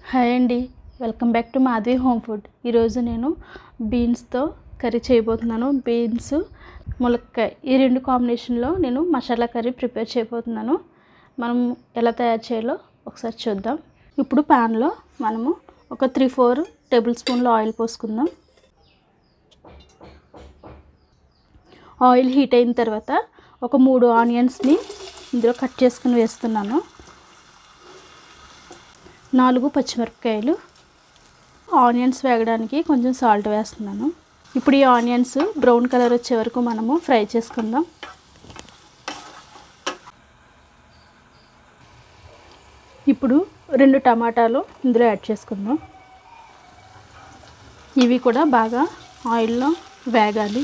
Hi అండి welcome back to Madhavi home food ఈరోజు నేను బీన్స్తో కర్రీ చేయబోతున్నాను బీన్స్ ములక్కాయ ఈ రెండు కాంబినేషన్లో నేను మసాలా కర్రీ ప్రిపేర్ చేయబోతున్నాను మనం ఎలా తయారు చేయాలో ఒకసారి చూద్దాం ఇప్పుడు ప్యాన్లో మనము ఒక త్రీ ఫోర్ టేబుల్ స్పూన్లు ఆయిల్ పోసుకుందాం ఆయిల్ హీట్ అయిన తర్వాత ఒక మూడు ఆనియన్స్ని ఇందులో కట్ చేసుకుని వేస్తున్నాను నాలుగు పచ్చిమిరపకాయలు ఆనియన్స్ వేగడానికి కొంచెం సాల్ట్ వేస్తున్నాను ఇప్పుడు ఈ ఆనియన్స్ బ్రౌన్ కలర్ వచ్చే వరకు మనము ఫ్రై చేసుకుందాం ఇప్పుడు రెండు టమాటాలు ఇందులో యాడ్ చేసుకుందాం ఇవి కూడా బాగా ఆయిల్లో వేగాలి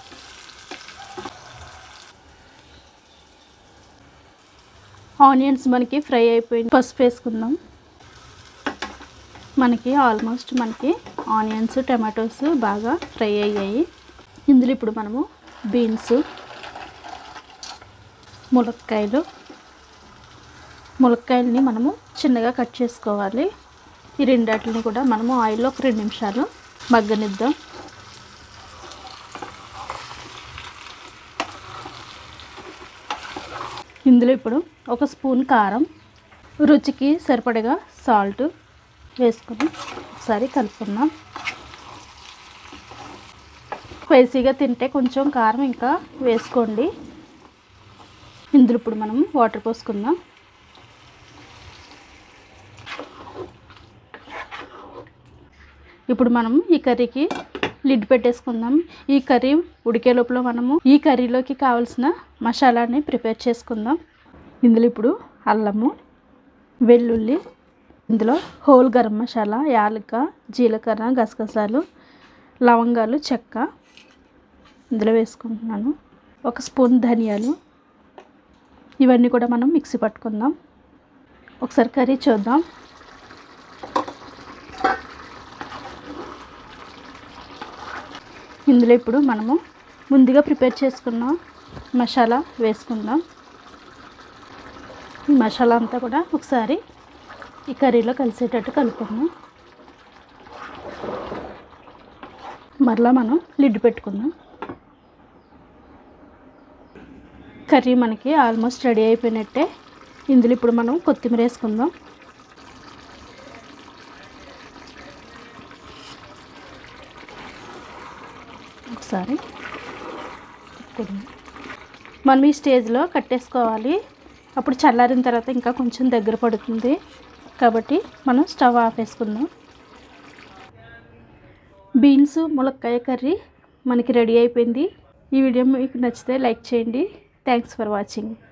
ఆనియన్స్ మనకి ఫ్రై అయిపోయింది పసుపు వేసుకుందాం మనకి ఆల్మోస్ట్ మనకి ఆనియన్స్ టమాటోస్ బాగా ఫ్రై అయ్యాయి ఇందులో ఇప్పుడు మనము బీన్స్ ములక్కాయలు ములక్కాయలని మనము చిన్నగా కట్ చేసుకోవాలి ఈ రెండాటిని కూడా మనము ఆయిల్లో ఒక రెండు నిమిషాలు మగ్గనిద్దాం ఇందులో ఇప్పుడు ఒక స్పూన్ కారం రుచికి సరిపడగా సాల్ట్ వేసుకొని ఒకసారి కలుపుకుందాం స్పైసీగా తింటే కొంచెం కారం ఇంకా వేసుకోండి ఇందులో ఇప్పుడు మనం వాటర్ పోసుకుందాం ఇప్పుడు మనం ఈ కర్రీకి లిడ్ పెట్టేసుకుందాం ఈ కర్రీ ఉడికే లోపల మనము ఈ కర్రీలోకి కావాల్సిన మసాలాని ప్రిపేర్ చేసుకుందాం ఇందులో ఇప్పుడు అల్లము వెల్లుల్లి ఇందులో హోల్ గరం మసాలా యాలక జీలకర్ర గసగసాలు లవంగాలు చెక్క ఇందులో వేసుకుంటున్నాను ఒక స్పూన్ ధనియాలు ఇవన్నీ కూడా మనం మిక్సీ పట్టుకుందాం ఒకసారి కర్రీ చూద్దాం ఇందులో ఇప్పుడు మనము ముందుగా ప్రిపేర్ చేసుకున్న మసాలా వేసుకుందాం ఈ మసాలా అంతా కూడా ఒకసారి ఈ కర్రీలో కలిసేటట్టు కలుపుకుందాం మరలా మనం లిడ్ పెట్టుకుందాం కర్రీ మనకి ఆల్మోస్ట్ రెడీ అయిపోయినట్టే ఇందులో ఇప్పుడు మనం కొత్తిమీర వేసుకుందాం ఒకసారి తిప్పుకుందాం. మనం ఈ స్టేజ్లో కట్టేసుకోవాలి అప్పుడు చల్లారిన తర్వాత ఇంకా కొంచెం దగ్గర పడుతుంది కాబట్టి మనం స్టవ్ ఆఫ్ వేసుకుందాం బీన్స్ ములక్కాయ కర్రీ మనకి రెడీ అయిపోయింది ఈ వీడియో మీకు నచ్చితే లైక్ చేయండి థ్యాంక్స్ ఫర్ వాచింగ్